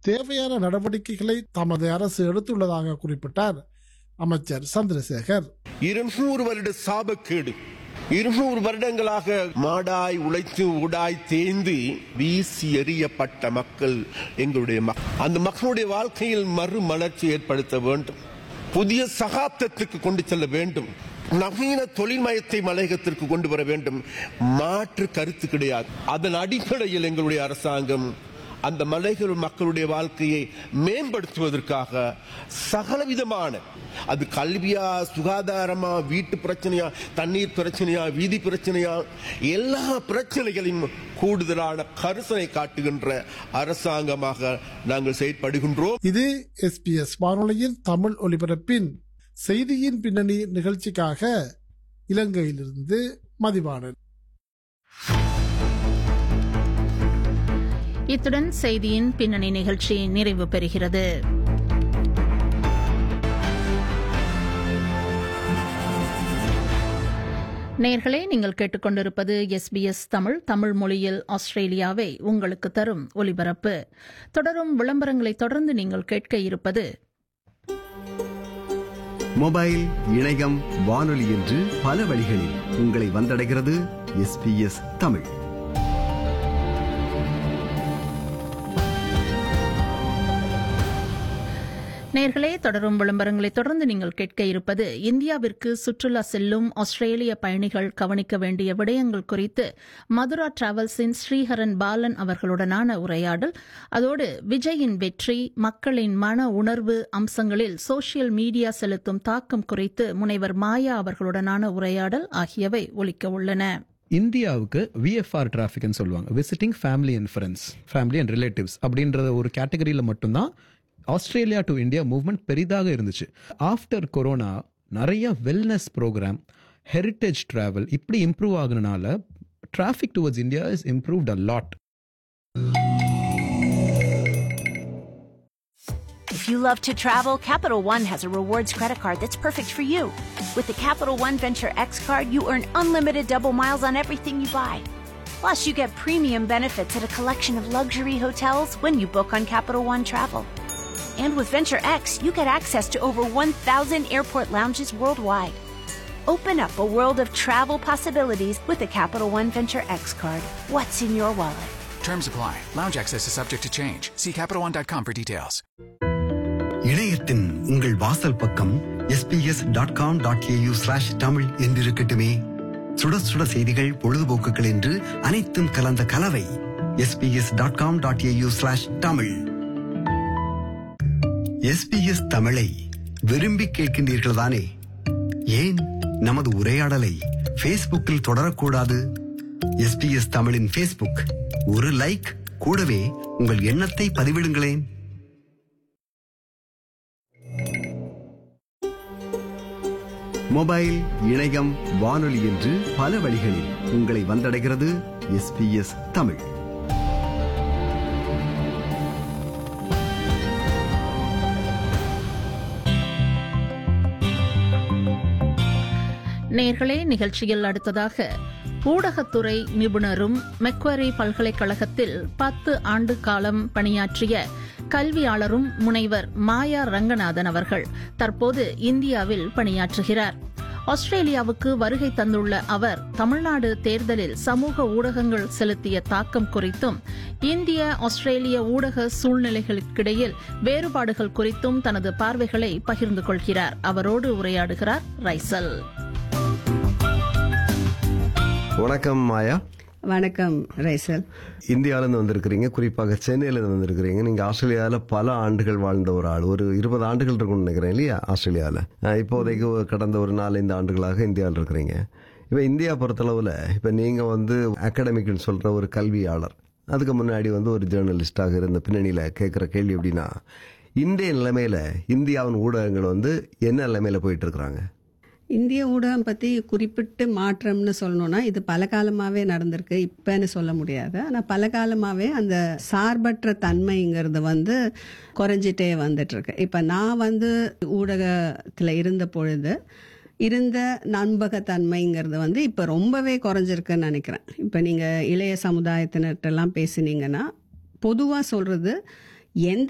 தேவையான நடவடிக்கைகளை தமது அரசு எடுத்துள்ளதாக குறிப்பிட்டார் அமைச்சர் சந்திரசேகர் இருநூறு வருட சாபக்கேடு இருநூறு வருடங்களாக மாடாய் உழைத்து உடாய் தேய்ந்து வீசி எறியப்பட்ட மக்கள் எங்களுடைய மக்கள் அந்த மக்களுடைய வாழ்க்கையில் மறுமலர்ச்சி ஏற்படுத்த வேண்டும் புதிய சகாப்தத்துக்கு கொண்டு செல்ல வேண்டும் நவீன தொழில்மயத்தை மலையகத்திற்கு கொண்டு வர வேண்டும் மாற்று கருத்து கிடையாது அதன் அடிப்படையில் எங்களுடைய அரசாங்கம் அந்த மலைகள் மக்களுடைய வாழ்க்கையை மேம்படுத்துவதற்காக சகலவிதமான அது கல்வியா சுகாதாரமா வீட்டு பிரச்சனையா தண்ணீர் பிரச்சனையா வீதி பிரச்சனையா எல்லா பிரச்சனைகளையும் கூடுதலான கரிசனை காட்டுகின்ற அரசாங்கமாக நாங்கள் செயற்படுகின்றோம் இது எஸ்பிஎஸ் வானொலியின் தமிழ் ஒலிபரப்பின் செய்தியின் பின்னணி நிகழ்ச்சிக்காக இலங்கையிலிருந்து மதிவாணன் இத்துடன் செய்தியின் பின்னணி நிகழ்ச்சி நிறைவு பெறுகிறது நேர்களே நீங்கள் கேட்டுக்கொண்டிருப்பது எஸ்பிஎஸ் தமிழ் தமிழ் மொழியில் ஆஸ்திரேலியாவை உங்களுக்கு தரும் ஒலிபரப்பு தொடரும் விளம்பரங்களை தொடர்ந்து நீங்கள் கேட்க இருப்பது மொபைல் இணையம் வானொலி என்று பல வழிகளில் உங்களை வந்தடைகிறது எஸ்பிஎஸ் தமிழ் நேர்களே தொடரும் விளம்பரங்களை தொடர்ந்து நீங்கள் கேட்க இருப்பது இந்தியாவிற்கு சுற்றுலா செல்லும் ஆஸ்திரேலிய பயணிகள் கவனிக்க வேண்டிய விடயங்கள் குறித்து மதுரா டிராவல்ஸின் ஸ்ரீஹரன் பாலன் அவர்களுடனான உரையாடல் அதோடு விஜயின் வெற்றி மக்களின் மன உணர்வு அம்சங்களில் சோசியல் மீடியா செலுத்தும் தாக்கம் குறித்து முனைவர் மாயா அவர்களுடனான உரையாடல் ஆகியவை ஒலிக்க உள்ளன இந்தியாவுக்கு விஎஃப்ஆர் டிராஃபிக்னு சொல்லுவாங்க visiting family and friends family and relatives அப்படின்றத ஒரு கேட்டகரியில் மட்டும்தான் ஆஸ்திரேலியா டு இந்தியா மூவ்மெண்ட் பெரிதாக இருந்துச்சு ஆஃப்டர் கொரோனா நிறைய வெல்னஸ் ப்ரோக்ராம் ஹெரிட்டேஜ் டிராவல் இப்படி இம்ப்ரூவ் ஆகுனனால traffic towards India is improved a lot If you love to travel, Capital One has a rewards credit card that's perfect for you. With the Capital One Venture X card, you earn unlimited double miles on everything you buy. Plus, you get premium benefits at a collection of luxury hotels when you book on Capital One Travel. And with Venture X, you get access to over 1,000 airport lounges worldwide. Open up a world of travel possibilities with the Capital One Venture X card. What's in your wallet? Terms apply. Lounge access is subject to change. See CapitalOne.com for details. இணையத்தின் உங்கள் வாசல் பக்கம் SBS dot com dot AU slash Tamil என்றிருக்கட்டுமே சுட சுட செய்திகள் பொழுதுபோக்குகள் என்று அனைத்தும் கலந்த கலவை SBS dot com dot AU slash Tamil SBS தமிழை விரும்பி கேட்கின்றீர்கள் தானே ஏன் நமது உரையாடலை ஃபேஸ்புக்கில் தொடரக்கூடாது எஸ்பிஎஸ் தமிழின் ஃபேஸ்புக் ஒரு லைக் கூடவே உங்கள் எண்ணத்தை பதிவிடுங்களேன் மொபைல் இணையம் வானொலி என்று பல வழிகளில் உங்களை வந்தடைகிறது எஸ்பிஎஸ் தமிழ் நேர்களே நிகழ்ச்சியில் அடுத்ததாக ஊடகத்துறை நிபுணரும் மெக்வரி பல்கலைக்கழகத்தில் பத்து ஆண்டு காலம் பணியாற்றிய கல்வியாளரும் முனைவர் மாயா ரங்கநாதன் அவர்கள் தற்போது இந்தியாவில் பணியாற்றுகிறார் ஆஸ்திரேலியாவுக்கு வருகை தந்துள்ள அவர் தமிழ்நாடு தேர்தலில் சமூக ஊடகங்கள் செலுத்திய தாக்கம் குறித்தும் இந்திய ஆஸ்திரேலிய ஊடக சூழ்நிலைகளுக்கிடையில் வேறுபாடுகள் குறித்தும் தனது பார்வைகளை பகிர்ந்து கொள்கிறார் அவரோடு உரையாடுகிறார் ரைசல் வணக்கம் மாயா வணக்கம் ரைசல் இந்தியாவிலேருந்து வந்திருக்கிறீங்க குறிப்பாக சென்னையிலேருந்து வந்திருக்கிறீங்க நீங்கள் ஆஸ்திரேலியாவில் பல ஆண்டுகள் வாழ்ந்த ஒரு ஆள் ஒரு இருபது ஆண்டுகள் இருக்கும்னு நினைக்கிறேன் இல்லையா ஆஸ்திரேலியாவில் இப்போதைக்கு ஒரு கடந்த ஒரு நாலஞ்சு ஆண்டுகளாக இந்தியாவில் இருக்கிறீங்க இப்போ இந்தியா பொறுத்தளவில் இப்போ நீங்கள் வந்து அகாடமிக்னு சொல்கிற ஒரு கல்வியாளர் அதுக்கு முன்னாடி வந்து ஒரு ஜேர்னலிஸ்டாக இருந்த பின்னணியில் கேட்குற கேள்வி எப்படின்னா இந்திய நிலைமையில் இந்தியாவின் ஊடகங்கள் வந்து என்ன நிலைமையில் போயிட்டு இருக்கிறாங்க இந்திய ஊடகம் பற்றி குறிப்பிட்டு மாற்றம்னு சொல்லணும்னா இது பல காலமாகவே நடந்திருக்கு இப்போன்னு சொல்ல முடியாது ஆனால் பல காலமாகவே அந்த சார்பற்ற தன்மைங்கிறது வந்து குறைஞ்சிட்டே வந்துட்டு இருக்கு இப்போ நான் வந்து ஊடகத்தில் இருந்த பொழுது இருந்த நண்பகத்தன்மைங்கிறது வந்து இப்போ ரொம்பவே குறைஞ்சிருக்குன்னு நினைக்கிறேன் இப்போ நீங்கள் இளைய சமுதாயத்தினர்கிட்டலாம் பேசுனீங்கன்னா பொதுவாக சொல்கிறது எந்த